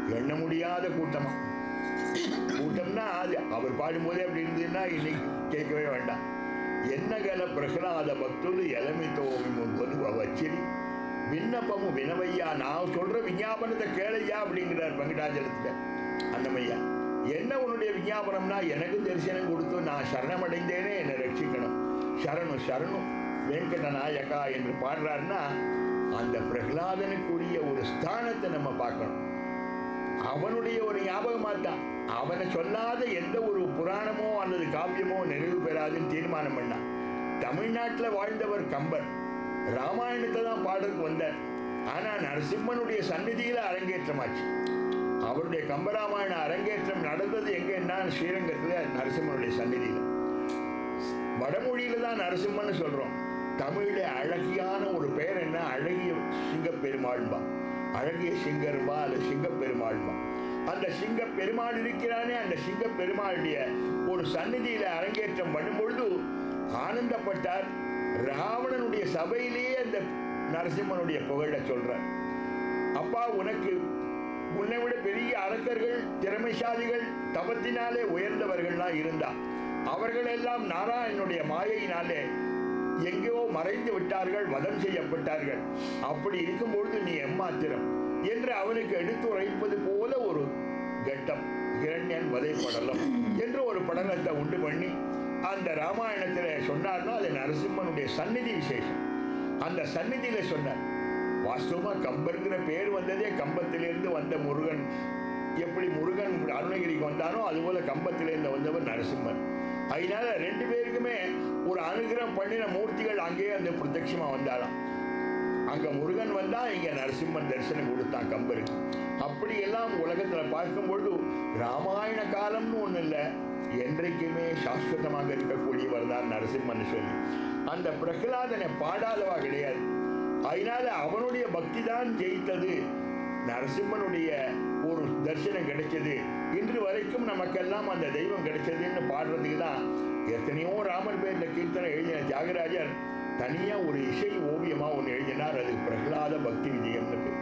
எண்ண முடியாத கூட்டமா கூட்டம்னா அது அவர் பாடும்போதே அப்படி இருந்ததுன்னா இன்னைக்கு கேட்கவே வேண்டாம் என்னகல பிரகலாத பக்தொரு எலமை தோவி முன்பது வச்சிரி விண்ணப்பமும் வினவையா நான் சொல்ற விஞ்ஞாபனத்தை கேளையா அப்படிங்கிறார் வெங்கடாச்சலத்துல அந்தமையா என்ன உன்னுடைய விஞ்ஞாபனம்னா எனக்கு தரிசனம் கொடுத்து நான் சரணமடைந்தேனே என்னை ரட்சிக்கணும் சரணம் சரணம் வெங்கட நாயகா என்று பாடுறாருன்னா அந்த பிரகலாதனுக்குரிய ஒரு ஸ்தானத்தை நம்ம பார்க்கணும் அவனுடைய ஒரு ஞாபகமா தான் அவனை சொல்லாத எந்த ஒரு புராணமோ அல்லது காவியமோ நிறைவு பெறாதுன்னு தீர்மானம் பண்ணான் தமிழ்நாட்டில் வாழ்ந்தவர் கம்பர் ராமாயணத்தை தான் பாடலுக்கு வந்தார் ஆனா நரசிம்மனுடைய சந்நிதியில அரங்கேற்றமாச்சு அவருடைய கம்பராமாயண அரங்கேற்றம் நடந்தது எங்கன்னா ஸ்ரீரங்கத்துல நரசிம்மனுடைய சந்நிதியில வடமொழியில தான் நரசிம்மன்னு சொல்றோம் தமிழ்ல அழகியான ஒரு பெயர் என்ன அழகிய சிங்கப்பெருமாள்பா அழகிய சிங்கர்பா அல்ல சிங்கப்பெருமாள்பா அந்த சிங்க பெருமாள் இருக்கிறானே அந்த சிங்க பெருமாளுடைய ஒரு சந்நிதியில அரங்கேற்றம் பண்ணும் பொழுது ஆனந்தப்பட்டார் ராவணனுடைய சபையிலேயே அந்த நரசிம்மனுடைய புகழ சொல்றார் அப்பா உனக்கு உன்னை விட பெரிய அரக்கர்கள் திறமைசாலிகள் தபத்தினாலே உயர்ந்தவர்கள்லாம் இருந்தா அவர்கள் எல்லாம் நாராயணனுடைய மாயையினாலே எங்கேயோ மறைந்து விட்டார்கள் வதம் செய்யப்பட்டார்கள் அப்படி இருக்கும்பொழுது நீ எம்மாத்திரம் என்று அவனுக்கு எடுத்து உரைப்பது போல ஒரு கட்டம் இரண்யன் வதை படலம் என்று ஒரு படலத்தை உண்டு பண்ணி அந்த ராமாயணத்தில் சொன்னார்னா அது நரசிம்மனுடைய சந்நிதி விசேஷம் அந்த சந்நிதியில சொன்னார் வாஸ்தவமா கம்பருங்கிற பேர் வந்ததே கம்பத்திலிருந்து வந்த முருகன் எப்படி முருகன் அருணகிரிக்கு வந்தானோ அதுபோல கம்பத்திலிருந்து வந்தவர் நரசிம்மன் அதனால ரெண்டு பேருக்குமே ஒரு அனுகிரகம் பண்ணின மூர்த்திகள் அங்கேயே அந்த பிரத்யட்சமா வந்தாலாம் அங்க முருகன் வந்தா இங்க நரசிம்மன் தரிசனம் கொடுத்தான் கம்பருக்கு அப்படி எல்லாம் உலகத்துல பார்க்கும் பொழுது ராமாயண காலம்னு ஒண்ணு இல்லை என்றைக்குமே சாஸ்வதமாக இருக்கக்கூடியவர் தான் நரசிம்மன் சொல்லி அந்த பிரகலாதனை பாடாதவா கிடையாது அதனால அவனுடைய பக்தி தான் ஜெயித்தது நரசிம்மனுடைய ஒரு தரிசனம் கிடைச்சது இன்று வரைக்கும் நமக்கெல்லாம் அந்த தெய்வம் கிடைச்சதுன்னு பாடுறதுக்கு தான் எத்தனையோ ராமர் பேர்ல கீர்த்தனை எழுதின தியாகராஜர் தனியா ஒரு இசை ஓவியமா ஒன்று எழுதினார் அது பிரகலாத பக்தி விஜயம்னு பேர்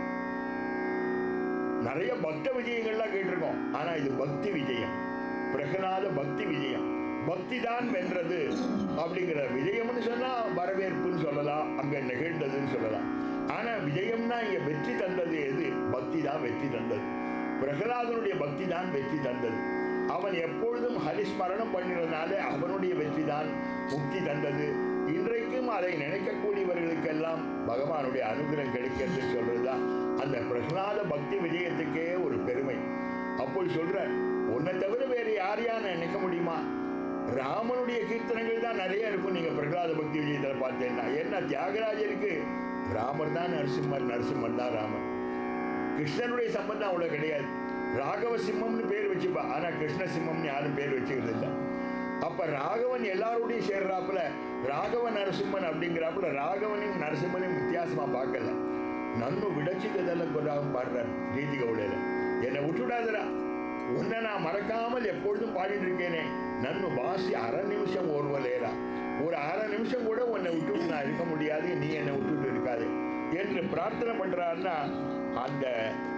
நிறைய பக்த விஜயங்கள்லாம் கேட்டிருக்கோம் ஆனா இது பக்தி விஜயம் பிரகலாத பக்தி விஜயம் பக்தி தான் வென்றது அப்படிங்கிற விஜயம்னு சொன்னா வரவேற்புன்னு சொல்லலாம் அங்க நிகழ்ந்ததுன்னு சொல்லலாம் ஆனா விஜயம்னா இங்க வெற்றி தந்தது எது பக்தி தான் வெற்றி தந்தது பிரகலாதனுடைய பக்தி தான் வெற்றி தந்தது அவன் எப்பொழுதும் ஹரிஸ்மரணம் பண்ணினதுனால அவனுடைய வெற்றி தான் முக்தி தந்தது இன்றைக்கும் அதை நினைக்கக்கூடியவர்களுக்கெல்லாம் பகவானுடைய அனுகிரகம் கிடைக்கிறது சொல்றதுதான் அந்த பிரகலாத பக்தி விஜயத்துக்கே ஒரு பெருமை அப்போது சொல்ற உன்னை தவிர வேறு யார் யார் நினைக்க முடியுமா ராமனுடைய கீர்த்தனங்கள் தான் நிறைய இருக்கும் நீங்க பிரகலாத பக்தி விஜயத்தில் பார்த்தேன்னா என்ன தியாகராஜருக்கு ராமர் தான் நரசிம்மர் நரசிம்மர் தான் ராமர் கிருஷ்ணனுடைய சம்பந்தம் அவ்வளவு கிடையாது ராகவ சிம்மம்னு பேர் வச்சுப்பா ஆனா கிருஷ்ண சிம்மம்னு யாரும் பேர் வச்சுக்கிறது இல்லை அப்ப ராகவன் எல்லாரோடையும் சேர்றாப்புல ராகவ நரசிம்மன் அப்படிங்கிறாப்புல ராகவனையும் நரசிம்மனையும் வித்தியாசமா பார்க்கல நன்னு விடச்சிக்கதெல்லாம் கொண்டாவும் பாடுறார் ரீதி கவுடையில என்னை விட்டுவிடாதடா உன்னை நான் மறக்காமல் எப்பொழுதும் பாடிட்டு இருக்கேனே நன்னு வாசி அரை நிமிஷம் ஓர்வலேரா ஒரு அரை நிமிஷம் கூட உன்னை விட்டுட்டு நான் இருக்க முடியாது நீ என்னை விட்டுட்டு இருக்காது என்று பிரார்த்தனை பண்றாருன்னா அந்த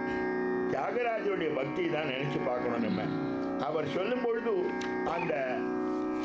தியாகராஜருடைய பக்தி தான் நினைச்சு பார்க்கணும் நம்ம அவர் சொல்லும் பொழுது அந்த